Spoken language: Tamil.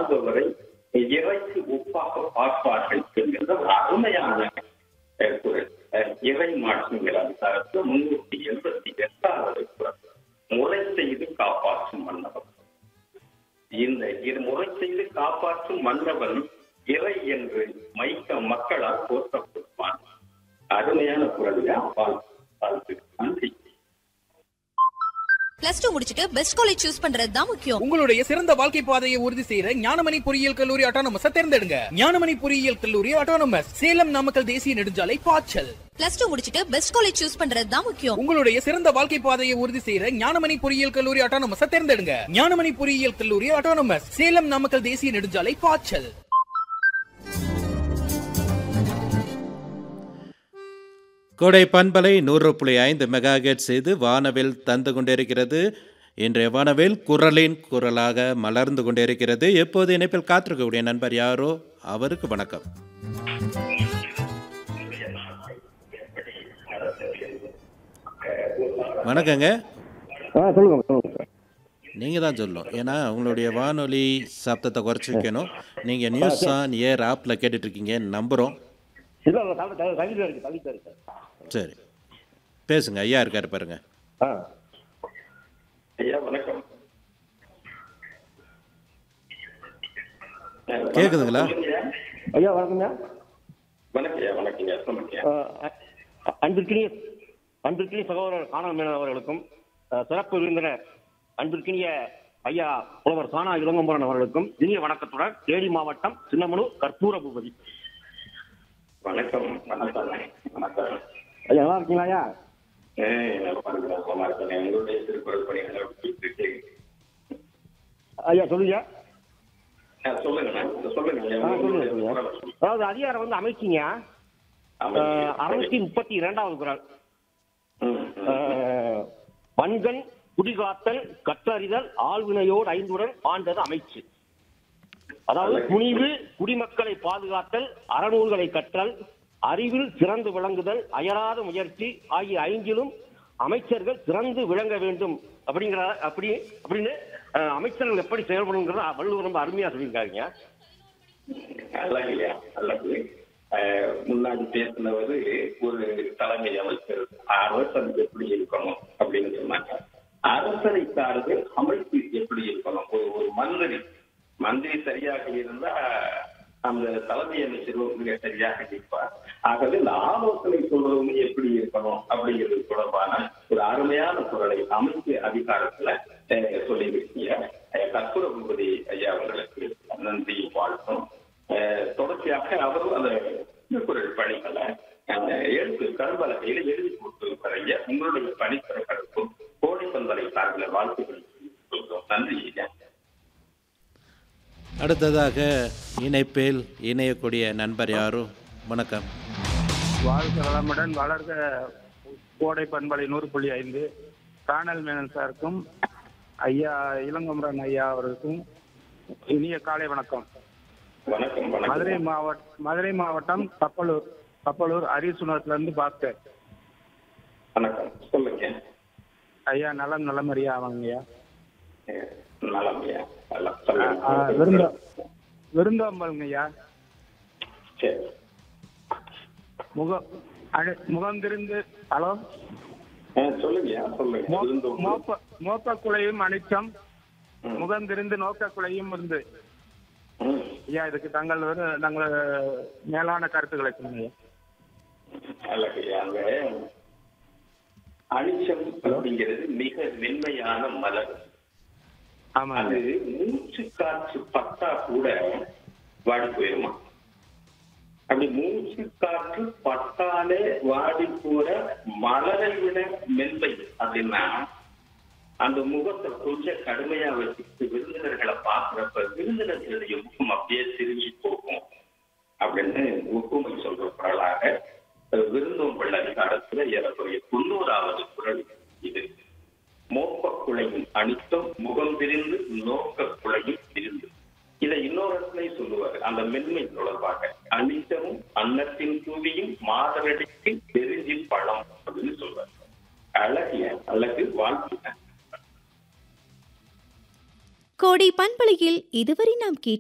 வாழ்பவரை இறைக்கு ஒப்பாக பார்ப்பார்கள் என்கின்ற ஒரு அருமையான அஹ், குரல் அஹ், இறை மாற்றுங்கிற அதிகாரத்தில் முன்னூத்தி எண்பத்தி எட்டாவது குரல் முறை செய்து காப்பாற்றும் மன்னவன் இந்த இரு முறை செய்து காப்பாற்றும் மன்னவன் இறை என்று மைக்க மக்களால் போற்றப்படுவான் அருமையான குரல் வாழ்த்து நன்றி பிளஸ் டூ முடிச்சிட்டு பெஸ்ட் காலேஜ் சூஸ் பண்றது தான் முக்கியம் உங்களுடைய சிறந்த வாழ்க்கை பாதையை உறுதி செய்யற ஞானமணி பொறியியல் கல்லூரி ஆட்டோனமஸ் தேர்ந்தெடுங்க ஞானமணி பொறியியல் கல்லூரி ஆட்டோனமஸ் சேலம் நாமக்கல் தேசிய நெடுஞ்சாலை பாய்ச்சல் பிளஸ் டூ முடிச்சிட்டு பெஸ்ட் காலேஜ் சூஸ் பண்றது தான் முக்கியம் உங்களுடைய சிறந்த வாழ்க்கை பாதையை உறுதி செய்யற ஞானமணி பொறியியல் கல்லூரி ஆட்டோனமஸ் தேர்ந்தெடுங்க ஞானமணி பொறியியல் கல்லூரி ஆட்டோனமஸ் சேலம் நாமக்கல் தேசிய நெடுஞ்சாலை பாய்ச்சல் கோடை பண்பலை நூறு புள்ளி ஐந்து மெகா செய்து வானவில் தந்து கொண்டிருக்கிறது இன்றைய வானவில் குரலின் குரலாக மலர்ந்து கொண்டிருக்கிறது எப்போது இணைப்பில் காத்திருக்கக்கூடிய நண்பர் யாரோ அவருக்கு வணக்கம் வணக்கங்க ஆ சொல்லுங்க சொல்லுங்க சார் நீங்கள் தான் சொல்லணும் ஏன்னா உங்களுடைய வானொலி சப்தத்தை குறைச்சி வைக்கணும் நீங்கள் நியூஸ் ஆன் ஏர் ஆப்பில் கேட்டுட்ருக்கீங்க நம்புகிறோம் இல்லை இல்லை தள்ளி தள்ளி தள்ளி இருக்கு தள்ளி இருக்கு சார் சரி பேசுங்க ஐயா இருக்காரு பாருங்க ஆ ஐயா வணக்கம் கேக்குதுங்களா? சொல்லுங்க. ஐயா வணக்கம்யா வணக்கம் ஐயா வணக்கங்க சொல்லுங்க ஆ, அ- அன்பிற்கினிய அன்பிற்கினிய சகோதரர் காணல் மேனன் அவர்களுக்கும் ஆ, சிறப்பு விருந்தினர் அன்பிற்கினிய ஐயா புலவர் சானா இளங்கம்பரன் அவர்களுக்கும் இனிய வணக்கத்துடன் தேனி மாவட்டம் சின்னமனு கற்பூர பூபதி வணக்கம் வணக்கம் வணக்கம் ஐயா நல்லா இருக்கீங்களா ஐயா ஏய், நல்லா இருக்கேன், சுகமா இருக்கேன். உங்களுடைய திருக்குறள் பணிகளை விட்டுட்டு இருக்கேன். ஐயா சொல்லுங்க ஆ, சொல்லுங்கண்ணா சொல்லுங்க ஐயா. ஆ சொல்லுங்க உங்களுடைய சொல்லுங்க குரலை சொல்லுங்க. அதாவது அதிகாரம் வந்து அமைச்சிங்க ஆமா. அறுநூத்தி முப்பத்தி இரண்டாவது குரல் ம், ம். ஆஹ், வன்கண் குடிகாத்தல் கற்றறிதல் ஆழ்வினையோடு ஐந்துடன் ஆண்டது அமைச்சு அதாவது துணிவு குடிமக்களை பாதுகாத்தல் அறநூல்களை கற்றல் அறிவில் சிறந்து விளங்குதல் அயராத முயற்சி ஆகிய ஐந்திலும் அமைச்சர்கள் சிறந்து விளங்க வேண்டும் அப்படிங்கிற அப்படி அப்படின்னு ஆஹ், அமைச்சர்கள் எப்படி செயல்படுங்கிறத வள்ளுவர் ரொம்ப அருமையா சொல்லியிருக்காங்க அழகுயா அழகு அஹ், முன்னாடி பேசினவர் ஒரு தலைமை அமைச்சர் அரசன் எப்படி இருக்கணும் அப்படின்னு சொன்னாங்க அரசரை சார்ந்து அமைப்பு எப்படி இருக்கணும் ஒரு ஒரு மந்திரி மந்திரி சரியாக இருந்தா அந்த தலைமை அமைச்சர் மிக சரியாக இருப்பார் ஆகவே இந்த ஆலோசனை சொல்றவங்க எப்படி இருக்கணும் அப்படிங்கிறது தொடர்பான ஒரு அருமையான குரலை அமைப்பு அதிகாரத்துல அஹ், சொல்லியிருக்கீங்க அஹ், கற்பூர பூபதி ஐயா அவர்களுக்கு நன்றி வாழ்த்தும் அஹ், தொடர்ச்சியாக அவரும் அந்த திருக்குறள் பணிகளை அந்த எழுத்து கரும்பலகையில எழுதி கொடுத்திருக்கிற உங்களுடைய பணி சிறப்பிற்கும் கோடை பந்தலை சார்பில் வாழ்த்துக்கள் சொல்கிறோம் நன்றி ஐயா அடுத்ததாக இணைப்பில் இணையக்கூடிய நண்பர் யாரோ வணக்கம் வாழ்க வளமுடன் வளர்க கோடை பண்பலை நூறு புள்ளி ஐந்து காணல் மேனன் சாருக்கும் ஐயா இளங்கமரன் ஐயா அவர்களுக்கும் இனிய காலை வணக்கம் வணக்கம் மதுரை வணக்கம் மாவட்டம் மதுரை மாவட்டம் கப்பலூர் கப்பலூர் அரிசுனத்துல இருந்து பாஸ்கர் வணக்கம் சொல்லுங்க ஐயா நலம் நலமறியா அவங்கய்யா அஹ், நலம் ஐயா நல்லா ஆ, விருந்த விருந்தோம்பலுங்க ஐயா சரி முக அழு- முகம் திருந்து ஹலோ அஹ், சொல்லுங்க ஐயா, சொல்லுங்க மோ- விருந்தோம்பல். மோப்ப மோப்ப குலையும் அனிச்சம் ம். முகம் திருந்து நோக்க குலையும் இருந்து ம். ஐயா இதுக்கு தங்கள் வந்து நாங்கள் மேலான கருத்துக்களை சொல்லுங்க ஐயா. அழகு அங்க அனிச்சம் அப்படிங்கிறது மிக மென்மையான மலர் ஆமாங்க அது மூச்சு காற்று பட்டா கூட வாடி போயிருமா அப்படி மூச்சு காற்று பட்டாலே வாடி போற மலரை விட மென்மை அப்படின்னா அந்த முகத்தை கொஞ்சம் கடுமையா வச்சுட்டு விருந்தினர்களை பாக்குறப்ப விருந்தினர்களுடைய முகம் அப்படியே திரும்பி போகும் அப்படின்னு ஒப்புமை சொல்ற குரலாக அஹ், விருந்தோம்பல் அதிகாரத்துல ஏறக்குறைய தொண்ணூறாவது குரல் இது மோப்ப குழையும் அனித்தம் முகம் பிரிந்து நோக்க குழையும் பிரிந்து இதை இன்னொரு இடத்துலயும் சொல்லுவாரு அந்த மென்மை தொடர்பாக அனித்தமும் அன்னத்தின் தூவியும் மாதரடிக்கு பெருஞ்சி பழம் அப்படின்னு சொல்றாரு அழகிய அழகு வாழ்க்கை கோடை பண்பலையில் இதுவரை நாம் கேட்டு